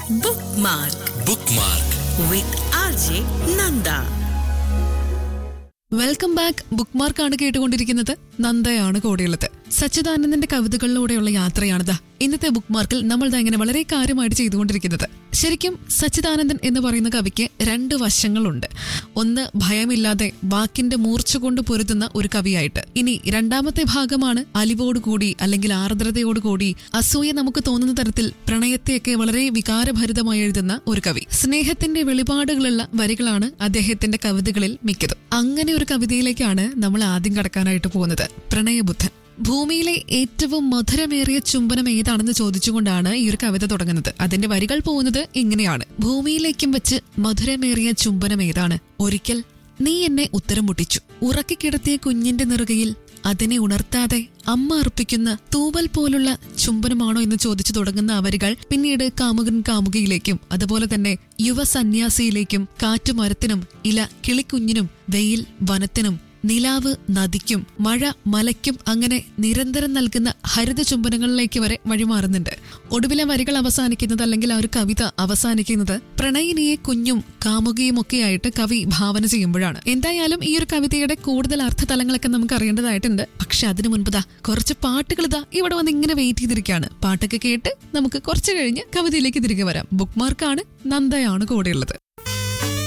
Bookmark bookmark with RJ Nanda. Welcome back ബുക്ക് മാർക്കാണ് കേട്ടുകൊണ്ടിരിക്കുന്നത് നന്ദയാണ് കൂടെയുള്ളത് സച്ചിദാനന്ദന്റെ കവിതകളിലൂടെയുള്ള യാത്രയാണിത് ഇന്നത്തെ ബുക്ക് മാർക്കിൽ നമ്മൾ ദാ ഇങ്ങനെ വളരെ കാര്യമായിട്ട് ചെയ്തുകൊണ്ടിരിക്കുന്നത് ശരിക്കും സച്ചിദാനന്ദൻ എന്ന് പറയുന്ന കവിക്ക് രണ്ട് വശങ്ങളുണ്ട് ഒന്ന് ഭയമില്ലാതെ വാക്കിന്റെ മൂർച്ച കൊണ്ട് പൊരുതുന്ന ഒരു കവിയായിട്ട് ഇനി രണ്ടാമത്തെ ഭാഗമാണ് അലിവോടുകൂടി അല്ലെങ്കിൽ ആർദ്രതയോടുകൂടി അസൂയ നമുക്ക് തോന്നുന്ന തരത്തിൽ പ്രണയത്തെയൊക്കെ വളരെ വികാരഭരിതമായി എഴുതുന്ന ഒരു കവി സ്നേഹത്തിന്റെ വെളിപാടുകളുള്ള വരികളാണ് അദ്ദേഹത്തിന്റെ കവിതകളിൽ മിക്കതും അങ്ങനെ ഒരു കവിതയിലേക്കാണ് നമ്മൾ ആദ്യം കടക്കാനായിട്ട് പോകുന്നത് പ്രണയബുദ്ധൻ ഭൂമിയിലെ ഏറ്റവും മധുരമേറിയ ചുംബനം ഏതാണെന്ന് ചോദിച്ചുകൊണ്ടാണ് ഈ ഒരു കവിത തുടങ്ങുന്നത് അതിന്റെ വരികൾ പോകുന്നത് ഇങ്ങനെയാണ് ഭൂമിയിലേക്കും വെച്ച് മധുരമേറിയ ചുംബനം ഏതാണ് ഒരിക്കൽ നീ എന്നെ ഉത്തരം മുട്ടിച്ചു ഉറക്കിക്കിടത്തിയ കുഞ്ഞിന്റെ നെറുകയിൽ അതിനെ ഉണർത്താതെ അമ്മ അർപ്പിക്കുന്ന തൂവൽ പോലുള്ള ചുംബനമാണോ എന്ന് ചോദിച്ചു തുടങ്ങുന്ന ആ വരികൾ പിന്നീട് കാമുകൻ കാമുകയിലേക്കും അതുപോലെ തന്നെ യുവ സന്യാസിയിലേക്കും കാറ്റുമരത്തിനും ഇല കിളിക്കുഞ്ഞിനും വെയിൽ വനത്തിനും നിലാവ് നദിക്കും മഴ മലയ്ക്കും അങ്ങനെ നിരന്തരം നൽകുന്ന ഹരിത ചുംബനങ്ങളിലേക്ക് വരെ വഴിമാറുന്നുണ്ട് ഒടുവിലെ വരികൾ അവസാനിക്കുന്നത് അല്ലെങ്കിൽ ആ ഒരു കവിത അവസാനിക്കുന്നത് പ്രണയിനിയെ കുഞ്ഞും കാമുകയും ഒക്കെയായിട്ട് കവി ഭാവന ചെയ്യുമ്പോഴാണ് എന്തായാലും ഈ ഒരു കവിതയുടെ കൂടുതൽ അർത്ഥതലങ്ങളൊക്കെ നമുക്ക് അറിയേണ്ടതായിട്ടുണ്ട് പക്ഷെ അതിനു മുൻപ് ദാ കുറച്ച് പാട്ടുകൾ ഇതാ ഇവിടെ വന്ന് ഇങ്ങനെ വെയിറ്റ് ചെയ്തിരിക്കുകയാണ് പാട്ടൊക്കെ കേട്ട് നമുക്ക് കുറച്ച് കഴിഞ്ഞ് കവിതയിലേക്ക് തിരികെ വരാം ബുക്ക് മാർക്കാണ് നന്ദയാണ് കൂടെയുള്ളത്